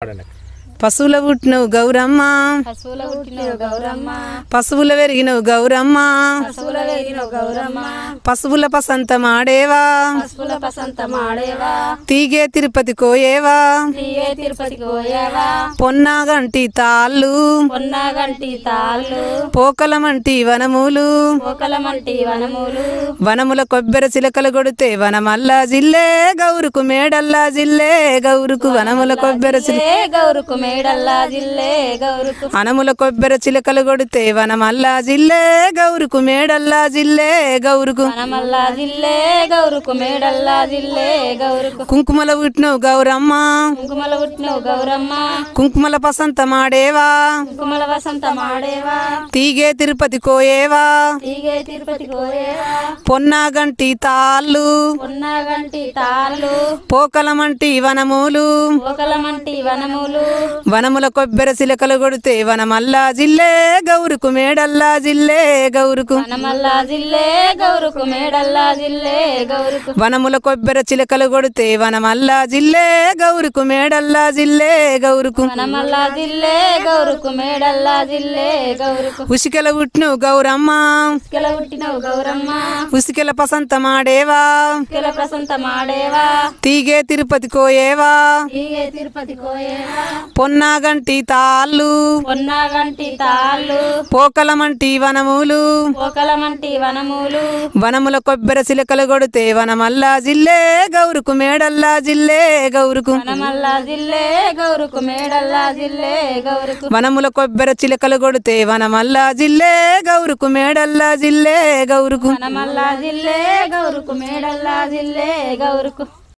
పాడండి పశువుల పుట్టినవు గౌరమ్మ పశువుల పుట్టిన గౌరమ్మ పశువుల పెరిగినవు గౌరమ్మ పశువుల వేగిన గౌరమ్మ పశువుల పసంత మాడేవా పశువుల పసంత మాడేవా తీగే తిరుపతి కోయేవా తీయే తిరుపతికి పోయేవా పొన్నాగంటి తాళ్ళు పొన్నగంటి తాళ్ళు పోకలమంటి వనములు పోకలమంటి వనములు వనముల కొబ్బరి చిలకలు కొడితే వనమల్లా జిల్లే గౌరుకు మేడల్లా జిల్లే గౌరుకు వనముల కొబ్బరి చిల ఏ గౌరుకు మేడల్లా జిల్లే గౌరుకు వనముల కొబ్బరి చిలకలు కొడితే వనమల్లా జిల్లే గౌరుకు మేడల్లా జిల్లే గౌరుకు వనమల్లా జిల్లే గౌరుకు మేడల్లా జిల్లే గౌరుకు కుంకుమల పుట్టినవు గౌరమ్మ కుంకుమల పుట్టిన గౌరమ్మ కుంకుమల పసంత మాడేవా కుంకుమల వసంత మాడేవా తీగే తిరుపతి కోయేవా తీగే తిరుపతికి పోయేవా పొన్నాగంటి తాళ్ళు పొన్నగంటి తాళ్ళు పోకలమంటి వనములు పోకలమంటి వనములు వనముల కొబ్బరి చిలకలు కొడితే వనమల్లా జిల్లే గౌరుకు మేడల్లా జిల్లే గౌరుకు వనమల్లా జిల్లే గౌరుకు మేడల్లా జిల్లే గౌరుకు వనముల కొబ్బరి చిలకలు కొడితే వనమల్లా జిల్లే గౌరుకు మేడల్లా జిల్లే గౌరుకు వనమల్లా జిల్లే గౌరుకు మేడల్లా జిల్లే గౌరుకు ఉసికెల పుట్టినవు గౌరమ్మ ఉస్కెల పుట్టినవు గౌరమ్మ ఉసికెల పసంత మాడేవా ఉస్కెల ప్రసంత మాడేవా తీగే తిరుపతి కోయేవా తీగే తిరుపతి కోయేవా పొన్నాగంటి తాళ్ళు పొన్నగంటి తాళ్ళు పోకలమంటి వనములు పోకలమంటి వనములు వనముల కొబ్బరి చిలకలు కొడితే వనమల్లా జిల్లే గౌరుకు మేడల్లా జిల్లే గౌరుకు వనమల్లా జిల్లే గౌరుకు మేడల్లా జిల్లే గౌరుకు వనముల కొబ్బరి చిలకలు కొడితే వనమల్లా జిల్లే గౌరుకు మేడల్లా జిల్లే గౌరుకు వనమల్లా జిల్లే గౌరుకు మేడల్లా జిల్లే గౌరుకు